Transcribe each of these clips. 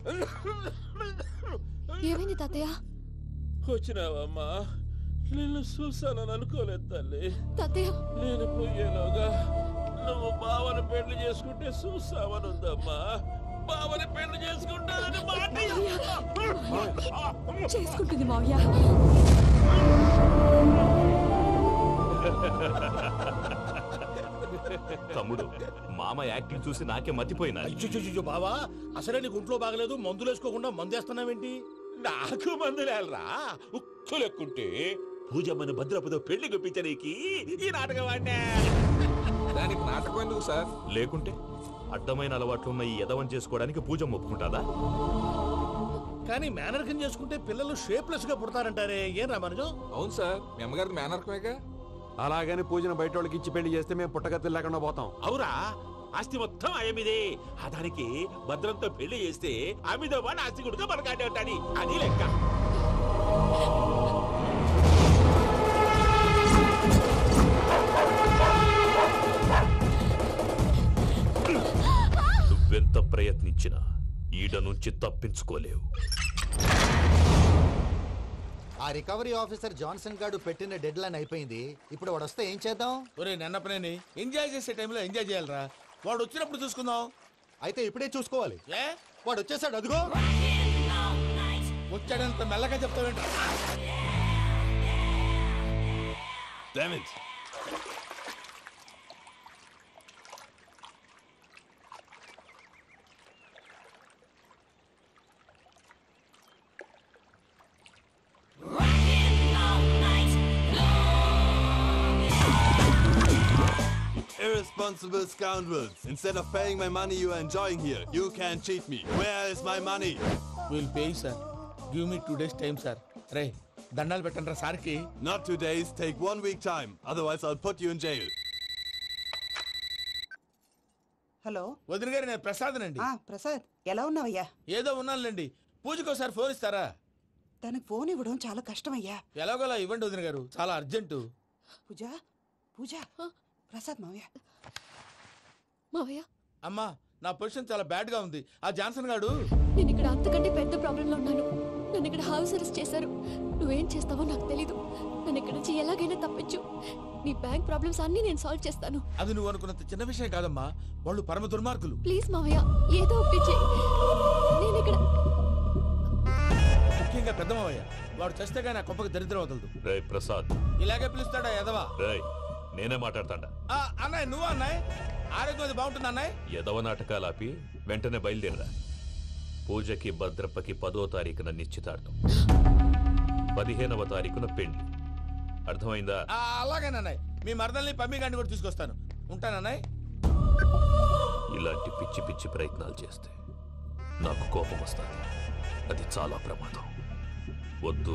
ఏమైంది తాతయ్య వచ్చినావమ్మా నిన్ను చూసానని అనుకోలేదు తల్లి తాతయ్య నేను పోయేలోగా నువ్వు బావని పెళ్లి చేసుకుంటే చూస్తావని ఉందమ్మా బావని పెళ్లి చేసుకుంటానని మాట చేసుకుంటుంది మావయ్య తమ్ముడు మామ యాక్టింగ్ చూసి నాకే మతిపోయినా అయ్యో బావా అసలే నీకు ఒంట్లో బాగలేదు మందులు వేసుకోకుండా మందేస్తున్నావేంటి నాకు మందులేలరా ఉక్కు లెక్కుంటే పూజమ్మని భద్రపదో పెళ్లి గుప్పించనీకి ఈ నాటకం వాడినా దానికి నాటకం ఎందుకు సార్ లేకుంటే అడ్డమైన అలవాట్లున్న ఈ యదవం చేసుకోవడానికి పూజ ఒప్పుకుంటాదా కానీ మేనర్కం చేసుకుంటే పిల్లలు షేప్లెస్ గా పుడతారంటారే ఏం రామానుజం అవును సార్ మీ అమ్మగారిది మేనర్కమేగా అలాగని పూజను బయట వాళ్ళకి ఇచ్చి పెళ్లి చేస్తే మేము పుట్టగతులు లేకుండా పోతాం అవురా ఆస్తి మొత్తం ఆయమిదే ఆ దానికి భద్రంతో పెళ్లి చేస్తే ఆమెతో వాడు ఆస్తి గుడితో మనకాడే ఉంటాని అది లెక్క నువ్వెంత ప్రయత్నించినా ఈడ నుంచి తప్పించుకోలేవు ఆ రికవరీ ఆఫీసర్ జాన్సన్ గారు పెట్టిన డెడ్ లైన్ అయిపోయింది ఇప్పుడు వాడు వస్తే ఏం చేద్దాం ఒరే నిన్నపనేని ఎంజాయ్ చేసే టైంలో ఎంజాయ్ చేయాలరా వాడు వచ్చినప్పుడు చూసుకుందాం అయితే ఇప్పుడే చూసుకోవాలి ఏ వాడు వచ్చేసాడు అదిగో వచ్చాడంత మెల్లగా చెప్తావేంటి Irresponsible scoundrels. Instead of paying my money you are enjoying here, you can cheat me. Where is my money? Will pay sir give me two days time sir రే దండాలు పెట్టండి రా సార్కి Not two days, take one week time. Otherwise, I'll put you in jail. Hello వదిన గారు నేను ప్రసాదనండి ఆ ప్రసాద్ ఎలా ఉన్నావయ్యా ఏదో ఉన్నానులేండి పూజకి ఒకసారి ఫోన్ ఇస్తారా తనకు ఫోన్ ఇవ్వడం చాలా కష్టమయ్యా ఎలాగోలా ఇవ్వండి వదిన గారు చాలా అర్జెంటు పూజ పూజ ప్రసాద్ మావయ్య మావయ్య అమ్మా నా పొజిషన్ చాలా బ్యాడ్ గా ఉంది ఆ జాన్సన్ గాడు నేను ఇక్కడ అంతకంటే పెద్ద ప్రాబ్లంలో ఉన్నాను నన్ను ఇక్కడ హౌస్ అరెస్ట్ చేశారు నువ్వేం చేస్తావో నాకు తెలీదు నన్ను ఇక్కడ నుంచి ఎలాగైనా తప్పించు నీ బ్యాంక్ ప్రాబ్లమ్స్ అన్నీ నేను సాల్వ్ చేస్తాను అది నువ్వు అనుకున్నంత చిన్న విషయం కాదమ్మా వాళ్ళు పరమ దుర్మార్గులు ప్లీజ్ మావయ్య ఏదో ఒకటి చెయ్యి నేను ఇక్కడ ముఖ్యంగా పెద్దమావయ్య వాడు చేస్తే కానీ ఆ కొంపకి దరిద్రం వదలదు రే ప్రసాద్ ఇలాగే పిలుస్తాడా ఎదవా రేయ్ నేనే మాట్లాడతాడా ఆ, అన్నయ్య నువ్వు అన్నయ్య ఆరోగ్యం అది బాగుంటుంది అన్నయ్య యదవ నాటకాలు ఆపి వెంటనే బయలుదేరరా పూజకి భద్రప్పకి పదో తారీఖున నిశ్చితార్థం పదిహేనవ తారీఖున పెళ్లి అర్థమైందా ఆ, అలాగేనన్నయ్య మీ మరదల్ని పమ్మి గాండి కూడా తీసుకొస్తాను ఉంటానన్నయ్య ఇలాంటి పిచ్చి పిచ్చి ప్రయత్నాలు చేస్తే నాకు కోపం వస్తుంది అది చాలా ప్రమాదం వద్దు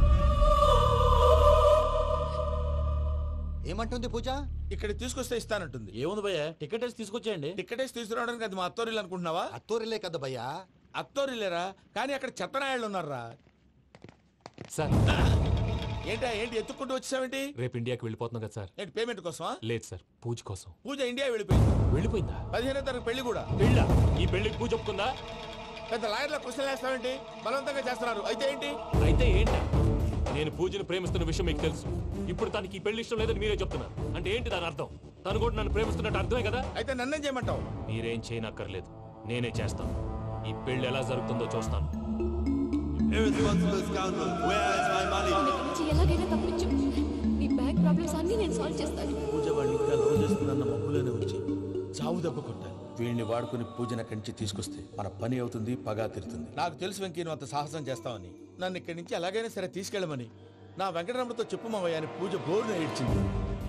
ఏమంటుంది పూజ ఇక్కడ తీసుకొస్తే ఇస్తానంటుంది ఏముంది భయ్య టికెట్ వేసి తీసుకొచ్చేయండి టికెట్ వేసి తీసుకురావడానికి అది మా అత్తోరిల్లు అనుకుంటున్నావా అత్తూరిలే కదా భయ్యా అత్తోరిల్లేరా కానీ అక్కడ చెత్తనాయాళ్ళు ఉన్నారా సార్ ఏంటా ఏంటి ఎత్తుక్కుంటూ వచ్చావేంటి రేపు ఇండియాకి వెళ్ళిపోతున్నాం కదా సార్ ఏంటి పేమెంట్ కోసమా లేదు సార్ పూజ కోసం పూజ ఇండియా వెళ్ళిపోయింది వెళ్ళిపోయిందా పదిహేనో తారీఖు పెళ్లి కూడా పెళ్ళా ఈ పెళ్లికి పూజ ఒప్పుకుందా పెద్ద లాయర్ల క్వశ్చన్ వేస్తావేంటి బలవంతంగా చేస్తున్నారు అయితే ఏంటి అయితే ఏంటి నేను పూజను ప్రేమిస్తున్న విషయం మీకు తెలుసు ఇప్పుడు తనకి ఈ పెళ్లి ఇష్టం లేదని మీరే చెప్తున్నారు అంటే ఏంటి దాని అర్థం తను కూడా నన్ను ప్రేమిస్తున్నట్టు అర్థమే కదా అయితే నన్నేం చేయమంటావు మీరేం చేయనక్కర్లేదు నేనే చేస్తాను ఈ పెళ్లి ఎలా జరుగుతుందో చూస్తాను Irresponsible scoundrel. Where is my money? నన్ను ఇక్కడ నుంచి ఎలాగైనా తప్పించు నీ బ్యాంక్ ప్రాబ్లమ్స్ అన్నీ నేను సాల్వ్ చేస్తాను పూజ వాడిని ఇంకా లవ్ చేస్తుందన్న మబ్బులోనే ఉంచి చావు దెబ్బ కొట్టాలి వీళ్ళని వాడుకుని పూజన కంచి తీసుకొస్తే మన పని అవుతుంది పగా తీరుతుంది నాకు తెలుసు వెంకీ నువ్వు అంత సాహసం చేస్తావని నన్ను ఇక్కడి నుంచి ఎలాగైనా సరే తీసుకెళ్ళమని నా వెంకటరమణతో చెప్పు మావయ్య అని పూజ బోరున ఏడ్చింది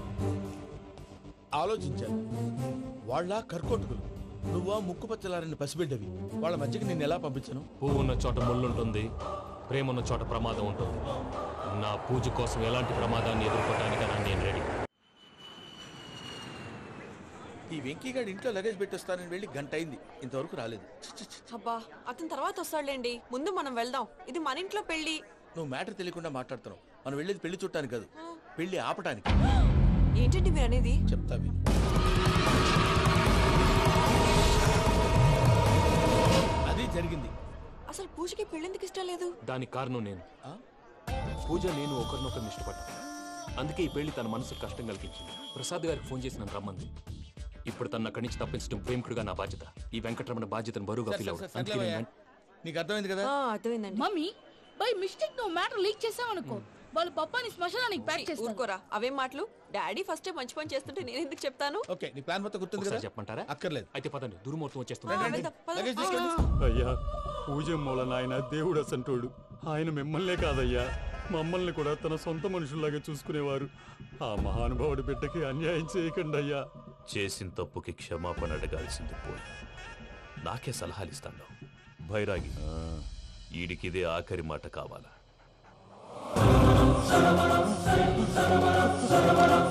ఆలోచించాను వాళ్ళ కర్కోటకులు నువ్వా ముక్కు పచ్చలారని పసిబిడ్డవి వాళ్ళ మధ్యకి నేను ఎలా పంపించను పువ్వు ఉన్న చోట ముళ్ళుంటుంది ప్రేమ ఉన్న చోట ప్రమాదం ఉంటుంది నా పూజ కోసం ఎలాంటి ప్రమాదాన్ని ఎదుర్కోవడానికైనా నేను రెడీ ఈ వెంకీగాడి ఇంట్లో లగేజ్ పెట్టొస్తానని వెళ్ళి గంట అయింది ఇంతవరకు రాలేదు ఛ, ఛ, ఛ. అబ్బా అతని తర్వాత వస్తాడులేండి ముందు మనం వెళ్దాం ఇది మన ఇంట్లో పెళ్లి నువ్వు మ్యాటర్ తెలియకుండా మాట్లాడుతున్నావు మనం వెళ్ళేది పెళ్లి చుట్టానికి కాదు పెళ్లి ఆపటానికి ఏంటండి మీరు అనేది చెప్తా విను అది జరిగింది పూజకి పెళ్ళెందుకు ఇష్టం లేదు దానికి కారణం నేను పూజ నేను ఒకరినొకరిని ఇష్టపడ్డా అందుకే ఈ పెళ్లి తన మనసుకు కష్టం కలిగించింది ప్రసాద్ గారికి ఫోన్ చేసి నన్ను రమ్మంది ఇప్పుడు తన అక్కడి నుంచి తప్పించడం ప్రేమికుడుగా నా బాధ్యత ఈ వెంకటరమణ బాధ్యతను బరువుగా సరే, ఫీల్ సరే, అవ్వదు సరే, అందుకే సర్లేవయ్యా. నేను నీకు అర్థమైంది కదా ఆ, అర్థమైందండి మమ్మీ బై మిస్టేక్ నువ్వు మ్యాటర్ లీక్ చేసావనుకో వాళ్ళు పప్పాని శ్మశానానికి ప్యాక్ చేస్తారు ఊరుకోరా అవేం మాటలు డాడీ ఫస్ట్ మంచి పని చేస్తుంటే నేను ఎందుకు చెప్తాను ఓకే నీ ప్లాన్ మొత్తం గుర్తుంది ఒకసారి కదా చెప్పమంటారా అక్కర్లేదు అయితే పదండి దుర్ముహూర్తం ఆ, వచ్చేస్తుంది వెళ్దాం, పద. లగేజ్ ఆ, తీసుకోండి. అయ్యా పూజ మూల నాయన దేవుడు అసంటోడు ఆయన మిమ్మల్నే కాదయ్యా మమ్మల్ని కూడా తన సొంత మనుషుల్లాగా చూసుకునేవారు ఆ మహానుభావుడి బిడ్డకి అన్యాయం చేయకండి అయ్యా చేసిన తప్పుకి క్షమాపణ అడగాల్సింది పోయి నాకే సలహాలు ఇస్తాను భైరాగి ఈడికిదే ఆఖరి మాట కావాలా